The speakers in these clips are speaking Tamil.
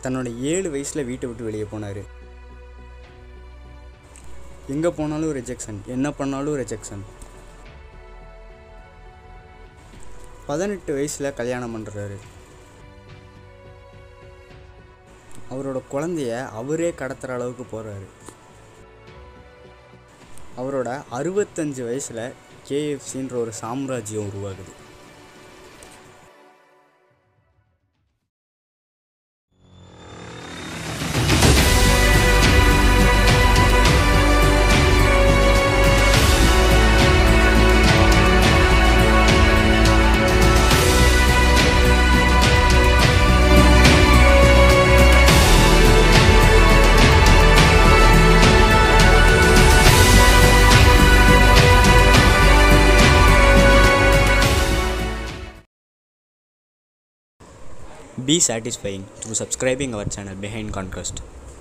தன்னோட ஏழு வயசில் வீட்டை விட்டு வெளியே போனார் எங்கே போனாலும் ரிஜெக்ஷன் என்ன பண்ணாலும் ரிஜெக்ஷன் பதினெட்டு வயசில் கல்யாணம் பண்ணுறாரு அவரோட குழந்தைய அவரே கடத்துகிற அளவுக்கு போகிறாரு அவரோட அறுபத்தஞ்சு வயசில் கேஎஃப்சின்ற ஒரு சாம்ராஜ்யம் உருவாகுது Be satisfying through subscribing our channel Behind Conquest.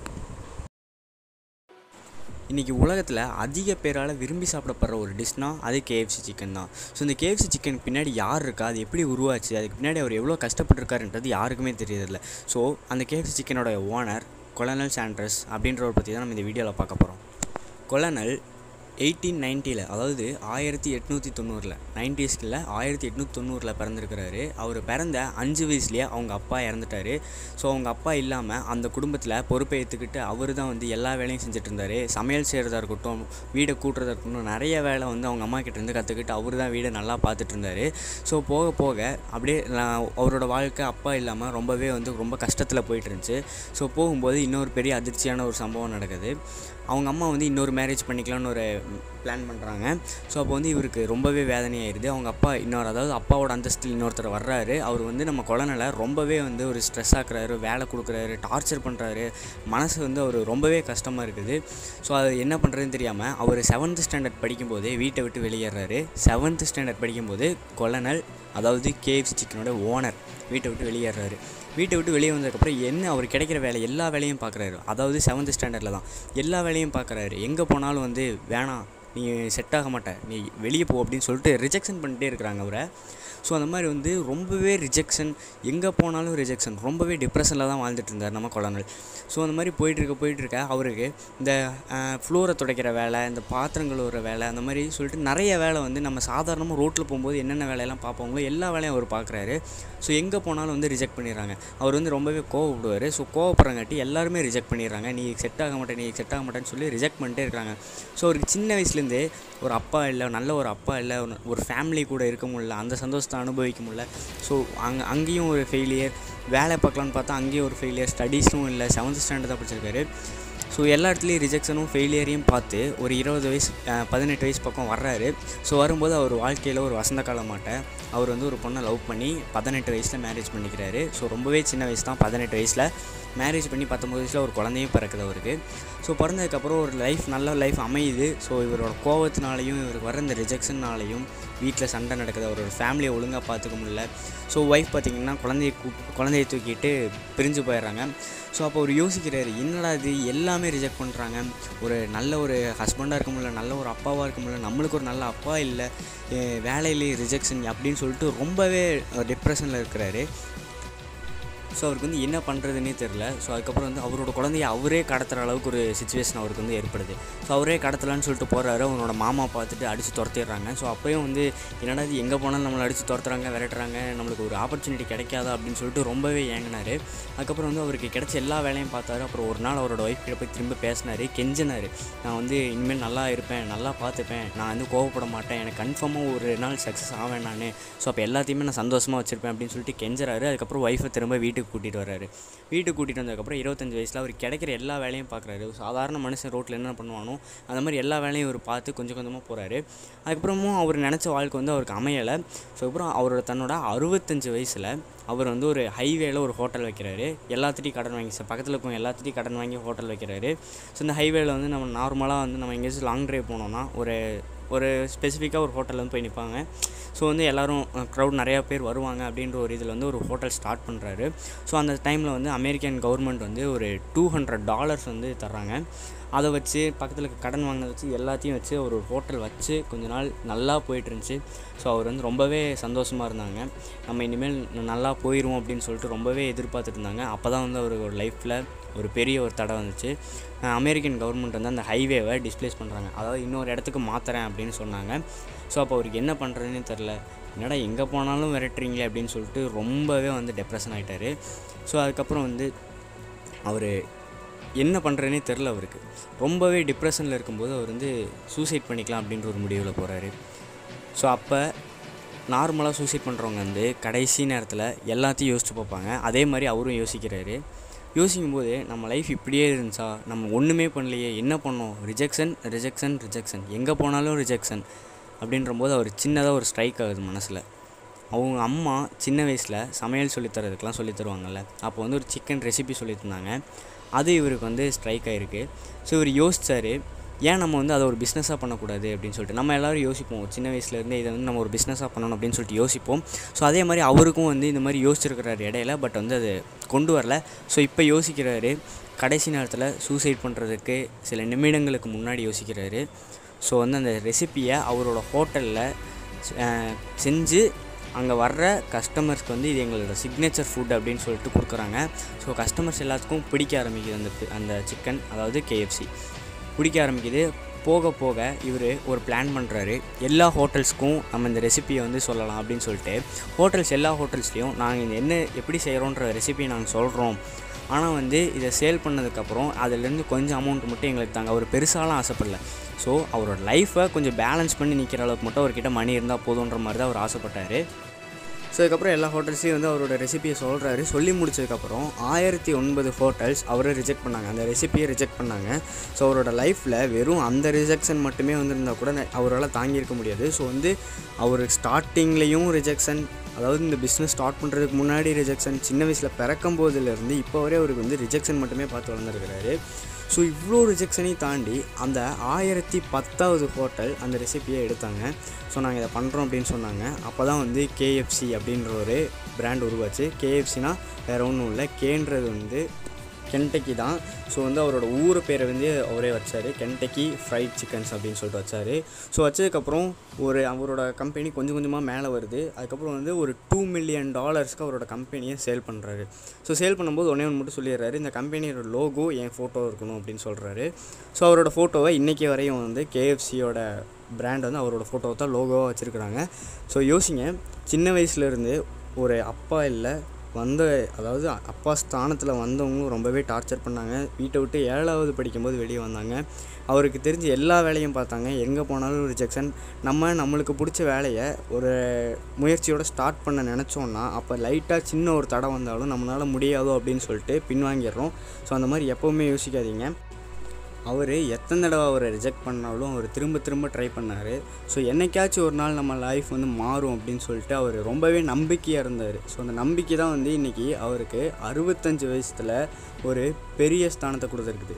இன்றைக்கி உலகத்தில் அதிக பேரால் விரும்பி சாப்பிடப்படுற ஒரு டிஷ்னா அது கேஎஃப்சி சிக்கன் தான் ஸோ இந்த கேஎஃப்சி சிக்கன் பின்னாடி யார் இருக்கா அது எப்படி உருவாச்சு அதுக்கு பின்னாடி அவர் எவ்வளோ கஷ்டப்பட்டிருக்காருன்றது யாருக்குமே தெரியறதில்ல ஸோ அந்த கேஎஃப்சி சிக்கனோட ஓனர் கொலனல் சாண்ட்ரஸ் அப்படின்றவர் பற்றி தான் நம்ம இந்த வீடியோவில் பார்க்க போகிறோம் கொலனல் எயிட்டீன் நைன்ட்டியில் அதாவது ஆயிரத்தி எட்நூற்றி தொண்ணூறில் நைன்டிஸ்கில் ஆயிரத்தி எட்நூற்றி தொண்ணூறில் பிறந்திருக்கிறாரு அவர் பிறந்த அஞ்சு வயசுலேயே அவங்க அப்பா இறந்துட்டார் ஸோ அவங்க அப்பா இல்லாமல் அந்த குடும்பத்தில் பொறுப்பை ஏற்றுக்கிட்டு அவர் தான் வந்து எல்லா வேலையும் செஞ்சுட்டு இருந்தார் சமையல் செய்கிறதா இருக்கட்டும் வீடை கூட்டுறதா இருக்கட்டும் நிறைய வேலை வந்து அவங்க அம்மா கிட்ட இருந்து கற்றுக்கிட்டு அவர் தான் வீடை நல்லா பார்த்துட்டு இருந்தார் ஸோ போக போக அப்படியே நான் அவரோட வாழ்க்கை அப்பா இல்லாமல் ரொம்பவே வந்து ரொம்ப கஷ்டத்தில் போயிட்டு இருந்துச்சு ஸோ போகும்போது இன்னொரு பெரிய அதிர்ச்சியான ஒரு சம்பவம் நடக்குது அவங்க அம்மா வந்து இன்னொரு மேரேஜ் பண்ணிக்கலாம்னு ஒரு பிளான் பண்ணுறாங்க ஸோ அப்போ வந்து இவருக்கு ரொம்பவே வேதனையாயிருது அவங்க அப்பா இன்னொரு அதாவது அப்பாவோட அந்தஸ்தில் இன்னொருத்தர் வர்றாரு அவர் வந்து நம்ம குழந்தைல ரொம்பவே வந்து ஒரு ஸ்ட்ரெஸ் ஆக்குறாரு வேலை கொடுக்குறாரு டார்ச்சர் பண்ணுறாரு மனசு வந்து அவர் ரொம்பவே கஷ்டமாக இருக்குது ஸோ அது என்ன பண்ணுறதுன்னு தெரியாமல் அவர் செவன்த் ஸ்டாண்டர்ட் படிக்கும்போதே வீட்டை விட்டு வெளியேறாரு செவன்த் ஸ்டாண்டர்ட் படிக்கும்போது கொலனல் அதாவது கேஎஃப்சி சிக்கனோட ஓனர் வீட்டை விட்டு வெளியேறாரு வீட்டை விட்டு வெளியே வந்ததுக்கப்புறம் என்ன அவர் கிடைக்கிற வேலை எல்லா வேலையும் பார்க்குறாரு அதாவது செவன்த் ஸ்டாண்டர்டில் தான் எல்லா வேலையும் பார்க்குறாரு எங்கே போனாலும் வந்து வேணாம் நீ செட் ஆக மாட்ட நீ வெளியே போ அப்படின்னு சொல்லிட்டு ரிஜெக்ஷன் பண்ணிட்டே இருக்கிறாங்க அவரை ஸோ அந்த மாதிரி வந்து ரொம்பவே ரிஜெக்ஷன் எங்கே போனாலும் ரிஜெக்ஷன் ரொம்பவே டிப்ரெஷனில் தான் வாழ்ந்துட்டு இருந்தார் நம்ம குழந்தை ஸோ அந்த மாதிரி போயிட்டுருக்க போயிட்டுருக்க அவருக்கு இந்த ஃப்ளோரை துடைக்கிற வேலை இந்த பாத்திரம் கழுவுற வேலை அந்த மாதிரி சொல்லிட்டு நிறைய வேலை வந்து நம்ம சாதாரணமாக ரோட்டில் போகும்போது என்னென்ன வேலையெல்லாம் பார்ப்போங்களோ எல்லா வேலையும் அவர் பார்க்குறாரு ஸோ எங்கே போனாலும் வந்து ரிஜெக்ட் பண்ணிடுறாங்க அவர் வந்து ரொம்பவே கோவப்படுவார் ஸோ கோவப்படுறங்காட்டி எல்லாருமே ரிஜெக்ட் பண்ணிடுறாங்க நீ செட் ஆக மாட்டேன் நீ செட் ஆக மாட்டேன்னு சொல்லி ரிஜெக்ட் பண்ணிட்டே இருக்காங்க ஸோ அவருக்கு சின்ன வயசுலேருந்தே ஒரு அப்பா இல்லை நல்ல ஒரு அப்பா இல்லை ஒரு ஃபேமிலி கூட இருக்க முடியல அந்த சந்தோஷத்தை அனுபவிக்க முடியல ஸோ அங்கே அங்கேயும் ஒரு ஃபெயிலியர் வேலை பார்க்கலான்னு பார்த்தா அங்கேயும் ஒரு ஃபெயிலியர் ஸ்டடீஸும் இல்லை செவன்த் ஸ்டாண்டர்ட் தான் படிச்சிருக்காரு ஸோ எல்லா இடத்துலையும் ரிஜெக்ஷனும் ஃபெயிலியரையும் பார்த்து ஒரு இருபது வயசு பதினெட்டு வயசு பக்கம் வர்றாரு ஸோ வரும்போது அவர் வாழ்க்கையில் ஒரு வசந்த காலமாட்ட அவர் வந்து ஒரு பொண்ணை லவ் பண்ணி பதினெட்டு வயசில் மேரேஜ் பண்ணிக்கிறாரு ஸோ ரொம்பவே சின்ன வயசு தான் பதினெட்டு வயசில் மேரேஜ் பண்ணி பத்தொம்பது வயசில் ஒரு குழந்தையும் பிறக்குது அவருக்கு ஸோ பிறந்ததுக்கப்புறம் ஒரு லைஃப் நல்ல லைஃப் அமையுது ஸோ இவரோட கோவத்தினாலையும் இவருக்கு வர இந்த ரிஜெக்ஷன்னாலையும் வீட்டில் சண்டை நடக்குது அவரோட ஃபேமிலியை ஒழுங்காக பார்த்துக்க முடியல ஸோ ஒய்ஃப் பார்த்திங்கன்னா குழந்தைய கூ குழந்தைய தூக்கிட்டு பிரிஞ்சு போயிடுறாங்க ஸோ அப்போ அவர் யோசிக்கிறாரு என்னடா இது எல்லாமே ரிஜெக்ட் பண்ணுறாங்க ஒரு நல்ல ஒரு ஹஸ்பண்டாக இருக்க முடியல நல்ல ஒரு அப்பாவாக இருக்க முடியல நம்மளுக்கு ஒரு நல்ல அப்பா இல்லை வேலையிலேயே ரிஜெக்ஷன் அப்படின்னு சொல்லிட்டு ரொம்பவே டிப்ரெஷனில் இருக்கிறாரு ஸோ அவருக்கு வந்து என்ன பண்ணுறதுனே தெரில ஸோ அதுக்கப்புறம் வந்து அவரோட குழந்தைய அவரே கடத்துகிற அளவுக்கு ஒரு சுச்சுவேஷன் அவருக்கு வந்து ஏற்படுது ஸோ அவரே கடத்தலான்னு சொல்லிட்டு போகிறாரு அவனோட மாமா பார்த்துட்டு அடித்து துரத்திடுறாங்க ஸோ அப்போயும் வந்து என்னடா இது எங்கே போனாலும் நம்மளை அடித்து துரத்துறாங்க விரட்டுறாங்க நம்மளுக்கு ஒரு ஆப்பர்ச்சுனிட்டி கிடைக்காதா அப்படின்னு சொல்லிட்டு ரொம்பவே ஏங்கினார் அதுக்கப்புறம் வந்து அவருக்கு கிடைச்ச எல்லா வேலையும் பார்த்தாரு அப்புறம் ஒரு நாள் அவரோட ஒய்ஃப் கிட்ட போய் திரும்ப பேசினார் கெஞ்சினார் நான் வந்து இனிமேல் நல்லா இருப்பேன் நல்லா பார்த்துப்பேன் நான் வந்து கோவப்பட மாட்டேன் எனக்கு கன்ஃபார்மாக ஒரு நாள் சக்ஸஸ் ஆவேன் நான் ஸோ அப்போ எல்லாத்தையுமே நான் சந்தோஷமாக வச்சுருப்பேன் அப்படின்னு சொல்லிட்டு கெஞ்சுறாரு அதுக்கப்புறம் ஒய்ஃபை திரும்ப வீட்டுக்கு கூட்டிகிட்டு வர்றாரு வீட்டுக்கு கூட்டிகிட்டு வந்ததுக்கப்புறம் இருபத்தஞ்சி வயசில் அவர் கிடைக்கிற எல்லா வேலையும் பார்க்குறாரு சாதாரண மனுஷன் ரோட்டில் என்ன பண்ணுவானோ அந்த மாதிரி எல்லா வேலையும் அவர் பார்த்து கொஞ்சம் கொஞ்சமாக போகிறாரு அதுக்கப்புறமும் அவர் நினச்ச வாழ்க்கை வந்து அவருக்கு அமையலை ஸோ அப்புறம் அவரோட தன்னோட அறுபத்தஞ்சு வயசில் அவர் வந்து ஒரு ஹைவேல ஒரு ஹோட்டல் வைக்கிறாரு எல்லாத்துட்டையும் கடன் வாங்கி சார் பக்கத்தில் இருக்கவங்க எல்லாத்துட்டையும் கடன் வாங்கி ஹோட்டல் வைக்கிறாரு ஸோ இந்த ஹைவேல வந்து நம்ம நார்மலாக வந்து நம்ம எங்கேயாச்சும் லாங் ட்ரைவ் போனோம்னா ஒரு ஒரு ஸ்பெசிஃபிக்காக ஒரு ஹோட்டலில் வந்து போய் நிற்பாங்க ஸோ வந்து எல்லோரும் க்ரௌட் நிறையா பேர் வருவாங்க அப்படின்ற ஒரு இதில் வந்து ஒரு ஹோட்டல் ஸ்டார்ட் பண்ணுறாரு ஸோ அந்த டைமில் வந்து அமெரிக்கன் கவர்மெண்ட் வந்து ஒரு டூ ஹண்ட்ரட் டாலர்ஸ் வந்து தர்றாங்க அதை வச்சு பக்கத்தில் இருக்க கடன் வாங்கினதை வச்சு எல்லாத்தையும் வச்சு ஒரு ஹோட்டல் வச்சு கொஞ்ச நாள் நல்லா போயிட்டு இருந்துச்சு ஸோ அவர் வந்து ரொம்பவே சந்தோஷமாக இருந்தாங்க நம்ம இனிமேல் நல்லா போயிடுவோம் அப்படின்னு சொல்லிட்டு ரொம்பவே எதிர்பார்த்துட்டு இருந்தாங்க அப்போ தான் வந்து அவர் ஒரு லைஃப்பில் ஒரு பெரிய ஒரு தடை வந்துச்சு அஹ் அமெரிக்கன் கவர்மெண்ட் வந்து அந்த ஹைவேவை டிஸ்ப்ளேஸ் பண்ணுறாங்க அதாவது இன்னொரு இடத்துக்கு மாற்றுறேன் அப்படின்னு சொன்னாங்க ஸோ அப்போ அவருக்கு என்ன பண்ணுறதுன்னு தெரில என்னடா எங்கே போனாலும் விரட்டுறீங்களே அப்படின்னு சொல்லிட்டு ரொம்பவே வந்து டெப்ரெஷன் ஆகிட்டார் ஸோ அதுக்கப்புறம் வந்து அவர் என்ன பண்ணுறதுனே தெரில அவருக்கு ரொம்பவே டிப்ரெஷனில் இருக்கும்போது அவர் வந்து சூசைட் பண்ணிக்கலாம் அப்படின்ற ஒரு முடிவில் போகிறாரு ஸோ அப்போ நார்மலாக சூசைட் பண்ணுறவங்க வந்து கடைசி நேரத்தில் எல்லாத்தையும் யோசிச்சு பார்ப்பாங்க அதே மாதிரி அவரும் யோசிக்கிறாரு யோசிக்கும்போது நம்ம லைஃப் இப்படியே இருந்துச்சா நம்ம ஒன்றுமே பண்ணலையே என்ன பண்ணோம் ரிஜெக்ஷன் ரிஜெக்ஷன் ரிஜெக்ஷன் எங்கே போனாலும் ரிஜெக்ஷன் அப்படின்றபோது அவர் சின்னதாக ஒரு ஸ்ட்ரைக் ஆகுது மனசில் அவங்க அம்மா சின்ன வயசில் சமையல் சொல்லித் தரதுக்கெலாம் சொல்லித் தருவாங்கல்ல அப்போ வந்து ஒரு சிக்கன் ரெசிபி சொல்லி தந்தாங்க அது இவருக்கு வந்து ஸ்ட்ரைக் ஆகிருக்கு ஸோ இவர் யோசிச்சார் ஏன் நம்ம வந்து அதை ஒரு பிஸ்னஸாக பண்ணக்கூடாது அப்படின்னு சொல்லிட்டு நம்ம எல்லோரும் யோசிப்போம் சின்ன வயசுலேருந்தே இதை வந்து நம்ம ஒரு பிஸ்னஸாக பண்ணணும் அப்படின்னு சொல்லிட்டு யோசிப்போம் ஸோ அதே மாதிரி அவருக்கும் வந்து இந்த மாதிரி யோசிச்சிருக்கிறாரு இடையில பட் வந்து அது கொண்டு வரல ஸோ இப்போ யோசிக்கிறாரு கடைசி நேரத்தில் சூசைட் பண்ணுறதுக்கு சில நிமிடங்களுக்கு முன்னாடி யோசிக்கிறாரு ஸோ வந்து அந்த ரெசிப்பியை அவரோட ஹோட்டலில் செஞ்சு அங்கே வர்ற கஸ்டமர்ஸ்க்கு வந்து இது எங்களோட சிக்னேச்சர் ஃபுட் அப்படின்னு சொல்லிட்டு கொடுக்குறாங்க ஸோ கஸ்டமர்ஸ் எல்லாத்துக்கும் பிடிக்க ஆரம்பிக்குது அந்த அந்த சிக்கன் அதாவது கேஎஃப்சி பிடிக்க ஆரம்பிக்குது போக போக இவர் ஒரு பிளான் பண்ணுறாரு எல்லா ஹோட்டல்ஸ்க்கும் நம்ம இந்த ரெசிபியை வந்து சொல்லலாம் அப்படின்னு சொல்லிட்டு ஹோட்டல்ஸ் எல்லா ஹோட்டல்ஸ்லேயும் நாங்கள் இந்த என்ன எப்படி செய்கிறோன்ற ரெசிபியை நாங்கள் சொல்கிறோம் ஆனால் வந்து இதை சேல் பண்ணதுக்கப்புறம் அதுலேருந்து கொஞ்சம் அமௌண்ட் மட்டும் எங்களுக்கு தாங்க அவர் பெருசாலாம் ஆசைப்படல ஸோ அவரோட லைஃப்பை கொஞ்சம் பேலன்ஸ் பண்ணி நிற்கிற அளவுக்கு மட்டும் அவர்கிட்ட மணி இருந்தால் போதுன்ற மாதிரி தான் அவர் ஆசைப்பட்டார் ஸோ அதுக்கப்புறம் எல்லா ஹோட்டல்ஸையும் வந்து அவரோட ரெசிபியை சொல்கிறாரு சொல்லி முடிச்சதுக்கப்புறம் ஆயிரத்தி ஒன்பது ஹோட்டல்ஸ் அவரை ரிஜெக்ட் பண்ணாங்க அந்த ரெசிபியை ரிஜெக்ட் பண்ணாங்க ஸோ அவரோட லைஃப்பில் வெறும் அந்த ரிஜெக்ஷன் மட்டுமே வந்திருந்தால் கூட ந- அவரால் தாங்கியிருக்க முடியாது ஸோ வந்து அவர் ஸ்டார்டிங்லேயும் ரிஜெக்ஷன் அதாவது இந்த பிஸ்னஸ் ஸ்டார்ட் பண்ணுறதுக்கு முன்னாடி ரிஜெக்ஷன் சின்ன வயசில் பிறக்கும் போதுலேருந்து இப்போ வரை அவருக்கு வந்து ரிஜெக்ஷன் மட்டுமே பார்த்து வளர்ந்துருக்கிறாரு ஸோ இவ்வளோ ரிஜெக்ஷனையும் தாண்டி அந்த ஆயிரத்தி பத்தாவது ஹோட்டல் அந்த ரெசிபியை எடுத்தாங்க ஸோ நாங்கள் இதை பண்ணுறோம் அப்படின்னு சொன்னாங்க அப்போ தான் வந்து கேஎஃப்சி அப்படின்ற ஒரு பிராண்ட் உருவாச்சு கேஎஃப்சினா வேறு ஒன்றும் இல்லை கேன்றது வந்து கென்டக்கி தான் ஸோ வந்து அவரோட ஊர் பேரை வந்து அவரே வச்சார் கென்டக்கி ஃப்ரைட் சிக்கன்ஸ் அப்படின்னு சொல்லிட்டு வச்சார் ஸோ வச்சதுக்கப்புறம் ஒரு அவரோட கம்பெனி கொஞ்சம் கொஞ்சமாக மேலே வருது அதுக்கப்புறம் வந்து ஒரு டூ மில்லியன் டாலர்ஸ்க்கு அவரோட கம்பெனியை சேல் பண்ணுறாரு ஸோ சேல் பண்ணும்போது ஒன்றே ஒன்று மட்டும் சொல்லிடுறாரு இந்த கம்பெனியோட லோகோ என் ஃபோட்டோ இருக்கணும் அப்படின்னு சொல்கிறாரு ஸோ அவரோட ஃபோட்டோவை இன்றைக்கி வரையும் வந்து கேஎஃப்சியோட பிராண்ட் வந்து அவரோட ஃபோட்டோவை தான் லோகோவாக வச்சுருக்குறாங்க ஸோ யோசிங்க சின்ன வயசுலேருந்து ஒரு அப்பா இல்லை வந்த அதாவது அப்பா ஸ்தானத்தில் வந்தவங்களும் ரொம்பவே டார்ச்சர் பண்ணாங்க வீட்டை விட்டு ஏழாவது படிக்கும்போது வெளியே வந்தாங்க அவருக்கு தெரிஞ்ச எல்லா வேலையும் பார்த்தாங்க எங்கே போனாலும் ரிஜெக்ஷன் நம்ம நம்மளுக்கு பிடிச்ச வேலையை ஒரு முயற்சியோட ஸ்டார்ட் பண்ண நினச்சோன்னா அப்போ லைட்டாக சின்ன ஒரு தடை வந்தாலும் நம்மளால் முடியாதோ அப்படின்னு சொல்லிட்டு பின்வாங்கிடுறோம் ஸோ அந்த மாதிரி எப்போவுமே யோசிக்காதீங்க அவர் எத்தனை தடவை அவரை ரிஜெக்ட் பண்ணாலும் அவர் திரும்ப திரும்ப ட்ரை பண்ணார் ஸோ என்னைக்காச்சும் ஒரு நாள் நம்ம லைஃப் வந்து மாறும் அப்படின்னு சொல்லிட்டு அவர் ரொம்பவே நம்பிக்கையாக இருந்தார் ஸோ அந்த நம்பிக்கை தான் வந்து இன்றைக்கி அவருக்கு அறுபத்தஞ்சு வயசுல ஒரு பெரிய ஸ்தானத்தை கொடுத்துருக்குது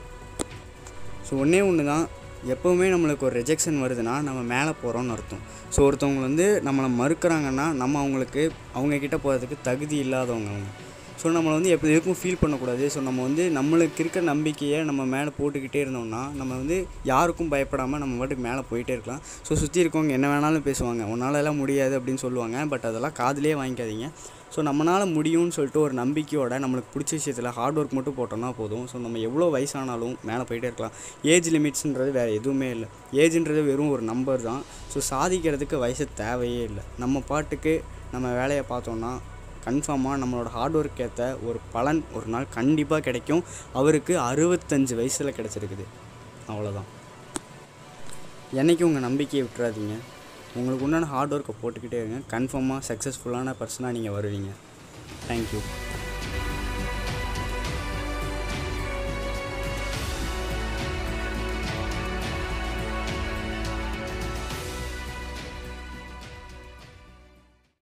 ஸோ ஒன்றே ஒன்று தான் எப்போவுமே நம்மளுக்கு ஒரு ரிஜெக்ஷன் வருதுன்னா நம்ம மேலே போகிறோம்னு அர்த்தம் ஸோ ஒருத்தவங்க வந்து நம்மளை மறுக்கிறாங்கன்னா நம்ம அவங்களுக்கு அவங்க கிட்ட போகிறதுக்கு தகுதி இல்லாதவங்க அவங்க ஸோ நம்மளை வந்து எப்போ எதுக்கும் ஃபீல் பண்ணக்கூடாது ஸோ நம்ம வந்து நம்மளுக்கு இருக்க நம்பிக்கையை நம்ம மேலே போட்டுக்கிட்டே இருந்தோம்னா நம்ம வந்து யாருக்கும் பயப்படாமல் நம்ம பாட்டுக்கு மேலே போயிட்டே இருக்கலாம் ஸோ சுற்றி இருக்கவங்க என்ன வேணாலும் பேசுவாங்க உன்னால எல்லாம் முடியாது அப்படின்னு சொல்லுவாங்க பட் அதெல்லாம் காதுலயே வாங்கிக்காதீங்க ஸோ நம்மளால் முடியும்னு சொல்லிட்டு ஒரு நம்பிக்கையோட நம்மளுக்கு பிடிச்ச விஷயத்தில் ஹார்ட் ஒர்க் மட்டும் போட்டோம்னா போதும் ஸோ நம்ம எவ்வளோ வயசானாலும் மேலே போயிட்டே இருக்கலாம் ஏஜ் லிமிட்ஸ்ன்றது வேறு எதுவுமே இல்லை ஏஜ்ன்றது வெறும் ஒரு நம்பர் தான் ஸோ சாதிக்கிறதுக்கு வயசு தேவையே இல்லை நம்ம பாட்டுக்கு நம்ம வேலையை பார்த்தோம்னா கன்ஃபார்மாக நம்மளோட ஹார்ட் ஒர்க் ஏற்ற ஒரு பலன் ஒரு நாள் கண்டிப்பாக கிடைக்கும் அவருக்கு அறுபத்தஞ்சு வயசில் கிடச்சிருக்குது அவ்வளோதான் என்றைக்கும் உங்கள் நம்பிக்கையை விட்டுறாதீங்க உங்களுக்கு உண்டான ஹார்ட் ஒர்க்கை போட்டுக்கிட்டே இருங்க கன்ஃபார்மாக சக்ஸஸ்ஃபுல்லான பர்சனாக நீங்கள் வருவீங்க தேங்க்யூ